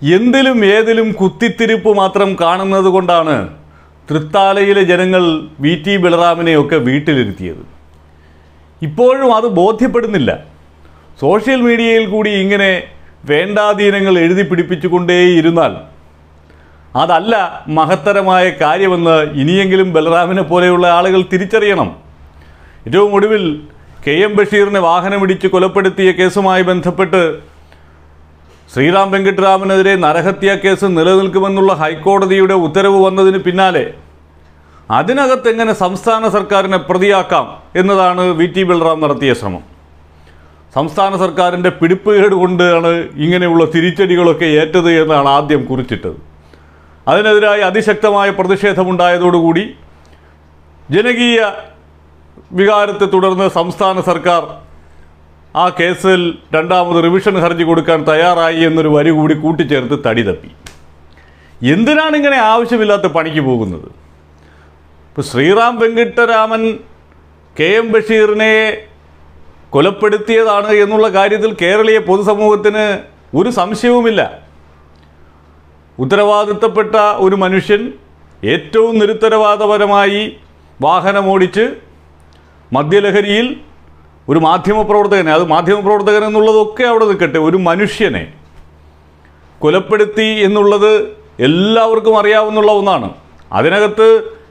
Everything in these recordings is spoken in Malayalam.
എന്തിലും ഏതിലും കുത്തിത്തിരിപ്പ് മാത്രം കാണുന്നത് കൊണ്ടാണ് തൃത്താലയിലെ ജനങ്ങൾ വി ടി ബലറാമിനെയൊക്കെ വീട്ടിലിരുത്തിയത് ഇപ്പോഴും അത് ബോധ്യപ്പെടുന്നില്ല സോഷ്യൽ മീഡിയയിൽ കൂടി ഇങ്ങനെ വേണ്ടാധീനങ്ങൾ എഴുതി പിടിപ്പിച്ചുകൊണ്ടേയിരുന്നാൽ അതല്ല മഹത്തരമായ കാര്യമെന്ന് ഇനിയെങ്കിലും ബലറാമിനെ പോലെയുള്ള ആളുകൾ തിരിച്ചറിയണം ഏറ്റവും ഒടുവിൽ കെ എം ബഷീറിനെ വാഹനമിടിച്ച് കൊലപ്പെടുത്തിയ കേസുമായി ബന്ധപ്പെട്ട് ശ്രീറാം വെങ്കിട്ടരാമനെതിരെ നരഹത്യാ കേസ് നിലനിൽക്കുമെന്നുള്ള ഹൈക്കോടതിയുടെ ഉത്തരവ് വന്നതിന് പിന്നാലെ അതിനകത്ത് എങ്ങനെ സംസ്ഥാന സർക്കാരിനെ പ്രതിയാക്കാം എന്നതാണ് വി ടി ബൽറാം നടത്തിയ ശ്രമം സംസ്ഥാന സർക്കാരിൻ്റെ പിടിപ്പുകേട് കൊണ്ടാണ് ഇങ്ങനെയുള്ള തിരിച്ചടികളൊക്കെ ഏറ്റത് എന്നാണ് ആദ്യം കുറിച്ചിട്ടത് അതിനെതിരായി അതിശക്തമായ പ്രതിഷേധമുണ്ടായതോടുകൂടി ജനകീയ വികാരത്തെ തുടർന്ന് സംസ്ഥാന സർക്കാർ ആ കേസിൽ രണ്ടാമത് റിവിഷൻ ഹർജി കൊടുക്കാൻ തയ്യാറായി എന്നൊരു വരി കൂടി കൂട്ടിച്ചേർത്ത് തടി തപ്പി എന്തിനാണ് ഇങ്ങനെ ആവശ്യമില്ലാത്ത പണിക്ക് പോകുന്നത് ഇപ്പോൾ ശ്രീറാം വെങ്കിട്ടരാമൻ കെ എം ബഷീറിനെ കൊലപ്പെടുത്തിയതാണ് എന്നുള്ള കാര്യത്തിൽ കേരളീയ പൊതുസമൂഹത്തിന് ഒരു സംശയവുമില്ല ഉത്തരവാദിത്തപ്പെട്ട ഒരു മനുഷ്യൻ ഏറ്റവും നിരുത്തരവാദപരമായി വാഹനമോടിച്ച് മദ്യലഹരിയിൽ ഒരു മാധ്യമപ്രവർത്തകനെ അത് മാധ്യമപ്രവർത്തകൻ എന്നുള്ളതൊക്കെ അവിടെ നിൽക്കട്ടെ ഒരു മനുഷ്യനെ കൊലപ്പെടുത്തി എന്നുള്ളത് എല്ലാവർക്കും അറിയാവുന്നുള്ള ഒന്നാണ് അതിനകത്ത്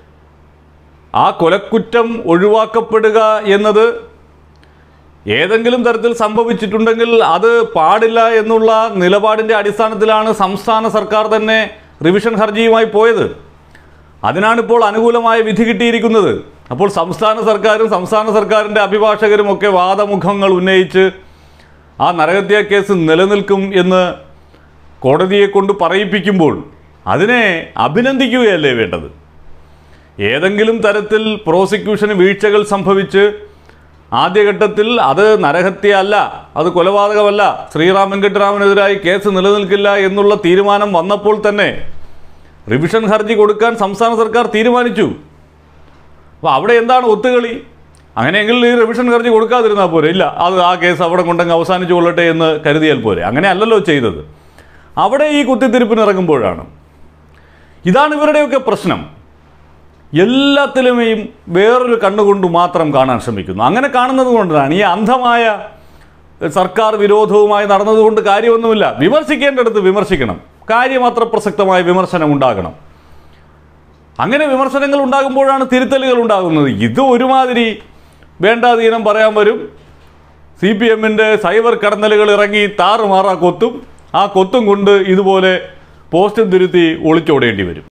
ആ കൊലക്കുറ്റം ഒഴിവാക്കപ്പെടുക എന്നത് ഏതെങ്കിലും തരത്തിൽ സംഭവിച്ചിട്ടുണ്ടെങ്കിൽ അത് പാടില്ല എന്നുള്ള നിലപാടിൻ്റെ അടിസ്ഥാനത്തിലാണ് സംസ്ഥാന സർക്കാർ തന്നെ റിവിഷൻ ഹർജിയുമായി പോയത് അതിനാണിപ്പോൾ അനുകൂലമായ വിധി കിട്ടിയിരിക്കുന്നത് അപ്പോൾ സംസ്ഥാന സർക്കാരും സംസ്ഥാന സർക്കാരിൻ്റെ അഭിഭാഷകരും ഒക്കെ വാദമുഖങ്ങൾ ഉന്നയിച്ച് ആ നരഹത്യാ കേസ് നിലനിൽക്കും എന്ന് കോടതിയെ കൊണ്ട് പറയിപ്പിക്കുമ്പോൾ അതിനെ അഭിനന്ദിക്കുകയല്ലേ വേണ്ടത് ഏതെങ്കിലും തരത്തിൽ പ്രോസിക്യൂഷന് വീഴ്ചകൾ സംഭവിച്ച് ആദ്യഘട്ടത്തിൽ അത് നരഹത്യ അല്ല അത് കൊലപാതകമല്ല ശ്രീറാം വെങ്കട്ടരാമനെതിരായി കേസ് നിലനിൽക്കില്ല എന്നുള്ള തീരുമാനം വന്നപ്പോൾ തന്നെ റിവിഷൻ ഹർജി കൊടുക്കാൻ സംസ്ഥാന സർക്കാർ തീരുമാനിച്ചു അപ്പോൾ അവിടെ എന്താണ് ഒത്തുകളി അങ്ങനെയെങ്കിൽ ഈ റിവിഷൻ ഹർജി കൊടുക്കാതിരുന്നാൽ പോരെ ഇല്ല അത് ആ കേസ് അവിടെ കൊണ്ടങ്ങ് അവസാനിച്ചു കൊള്ളട്ടെ എന്ന് കരുതിയാൽ പോരെ അങ്ങനെ അല്ലല്ലോ ചെയ്തത് അവിടെ ഈ കുത്തിത്തിരിപ്പിന് ഇറങ്ങുമ്പോഴാണ് ഇതാണ് ഇവരുടെയൊക്കെ പ്രശ്നം എല്ലാത്തിലുമേയും വേറൊരു കണ്ണുകൊണ്ട് മാത്രം കാണാൻ ശ്രമിക്കുന്നു അങ്ങനെ കാണുന്നത് കൊണ്ടാണ് ഈ അന്ധമായ സർക്കാർ വിരോധവുമായി നടന്നതുകൊണ്ട് കാര്യമൊന്നുമില്ല വിമർശിക്കേണ്ടടുത്ത് വിമർശിക്കണം കാര്യമാത്ര പ്രസക്തമായ വിമർശനം ഉണ്ടാകണം അങ്ങനെ വിമർശനങ്ങൾ ഉണ്ടാകുമ്പോഴാണ് തിരുത്തലുകൾ ഉണ്ടാകുന്നത് ഇത് ഒരുമാതിരി വേണ്ടാധീനം പറയാൻ വരും സി പി എമ്മിൻ്റെ സൈബർ കടന്നലുകൾ ഇറങ്ങി താറുമാറാ കൊത്തും ആ കൊത്തും കൊണ്ട് ഇതുപോലെ പോസ്റ്റും തിരുത്തി ഒളിച്ചോടേണ്ടി വരും